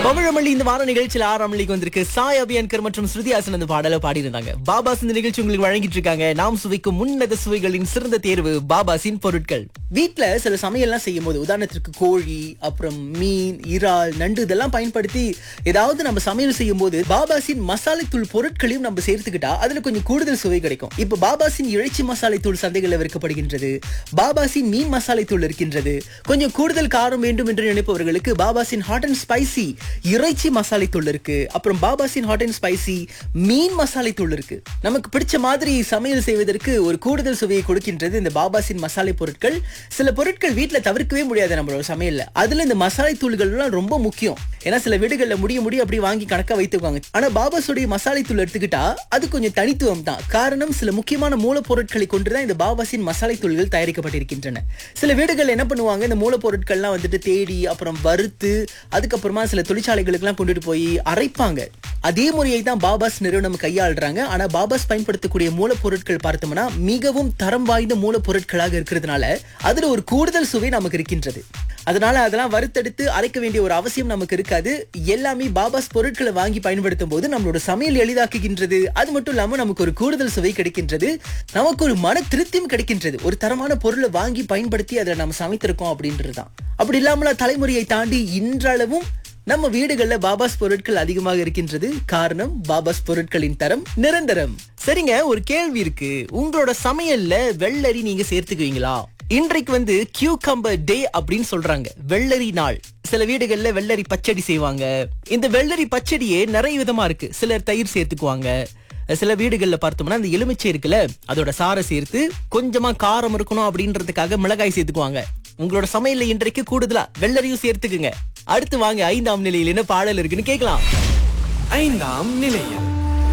தமிழமல்லி இந்த வார நிகழ்ச்சியில் ஆறாம் மணிக்கு வந்திருக்கு சாய் அபியான்கர் மற்றும் ஸ்ருதி ஹாசன் அந்த பாடலை பாடியிருந்தாங்க பாபாஸ் இந்த நிகழ்ச்சி உங்களுக்கு வழங்கிட்டு இருக்காங்க நாம் சுவைக்கும் முன்னத சுவைகளின் சிறந்த தேர்வு பாபாஸின் பொருட்கள் வீட்ல சில சமையல்லாம் செய்யும் போது உதாரணத்திற்கு கோழி அப்புறம் மீன் இறால் நண்டு இதெல்லாம் பயன்படுத்தி ஏதாவது நம்ம சமையல் செய்யும் போது பாபாஸின் மசாலை தூள் பொருட்களையும் நம்ம சேர்த்துக்கிட்டா அதுல கொஞ்சம் கூடுதல் சுவை கிடைக்கும் இப்ப பாபாஸின் இறைச்சி மசாலை தூள் சந்தைகளில் விற்கப்படுகின்றது பாபாஸின் மீன் மசாலை தூள் இருக்கின்றது கொஞ்சம் கூடுதல் காரம் வேண்டும் என்று நினைப்பவர்களுக்கு பாபாஸின் ஹாட் அண்ட் ஸ்பைசி இறைச்சி மசாலை தூள் இருக்கு அப்புறம் பாபாஸின் ஹாட் அண்ட் ஸ்பைசி மீன் மசாலை தூள் இருக்கு நமக்கு பிடிச்ச மாதிரி சமையல் செய்வதற்கு ஒரு கூடுதல் சுவையை கொடுக்கின்றது இந்த பாபாஸின் மசாலை பொருட்கள் சில பொருட்கள் வீட்ல தவிர்க்கவே முடியாது நம்மளோட சமையல்ல அதுல இந்த மசாலை தூள்கள்லாம் ரொம்ப முக்கியம் ஏன்னா சில வீடுகள்ல முடிய முடிய அப்படி வாங்கி கணக்கா வைத்துக்குவாங்க ஆனா பாபாஸுடைய மசாலை தூள் எடுத்துக்கிட்டா அது கொஞ்சம் தனித்துவம் தான் காரணம் சில முக்கியமான மூலப்பொருட்களை கொண்டுதான் இந்த பாபாஸின் மசாலை தூள்கள் தயாரிக்கப்பட்டிருக்கின்றன சில வீடுகள் என்ன பண்ணுவாங்க இந்த மூலப்பொருட்கள்லாம் வந்துட்டு தேடி அப்புறம் வறுத்து அதுக்கப்புறமா சில தொழிற்சாலைகளுக்கெல்லாம் கொண்டுட்டு போய் அரைப்பாங்க அதே முறையை தான் பாபாஸ் நிறுவனம் கையாளுறாங்க ஆனா பாபாஸ் பயன்படுத்தக்கூடிய மூலப்பொருட்கள் பார்த்தோம்னா மிகவும் தரம் வாய்ந்த மூலப்பொருட்களாக இருக்கிறதுனால அதுல ஒரு கூடுதல் சுவை நமக்கு இருக்கின்றது அதனால அதெல்லாம் வறுத்தெடுத்து அரைக்க வேண்டிய ஒரு அவசியம் நமக்கு இருக்காது எல்லாமே பாபாஸ் பொருட்களை வாங்கி பயன்படுத்தும் போது நம்மளோட சமையல் எளிதாக்குகின்றது அது மட்டும் இல்லாம நமக்கு ஒரு கூடுதல் சுவை கிடைக்கின்றது நமக்கு ஒரு மன திருப்தியும் கிடைக்கின்றது ஒரு தரமான பொருளை வாங்கி பயன்படுத்தி அதை நம்ம சமைத்திருக்கோம் அப்படின்றதுதான் அப்படி இல்லாமல தலைமுறையை தாண்டி இன்றளவும் நம்ம வீடுகள்ல பாபாஸ் பொருட்கள் அதிகமாக இருக்கின்றது காரணம் பாபாஸ் பொருட்களின் தரம் நிரந்தரம் சரிங்க ஒரு கேள்வி இருக்கு உங்களோட சமையல்ல வெள்ளரி நீங்க சேர்த்துக்குவீங்களா இன்றைக்கு வந்து கியூகம்பர் டே அப்படின்னு சொல்றாங்க வெள்ளரி நாள் சில வீடுகள்ல வெள்ளரி பச்சடி செய்வாங்க இந்த வெள்ளரி பச்சடியே நிறைய விதமா இருக்கு சிலர் தயிர் சேர்த்துக்குவாங்க சில வீடுகள்ல பார்த்தோம்னா இந்த எலுமிச்சை இருக்குல்ல அதோட சாரை சேர்த்து கொஞ்சமா காரம் இருக்கணும் அப்படின்றதுக்காக மிளகாய் சேர்த்துக்குவாங்க உங்களோட சமையல்ல இன்றைக்கு கூடுதலா வெள்ளரியும் சேர்த்துக்குங்க அடுத்து வாங்க ஐந்தாம் நிலையில் என்ன பாடல் இருக்குன்னு கேட்கலாம் ஐந்தாம் நிலையம்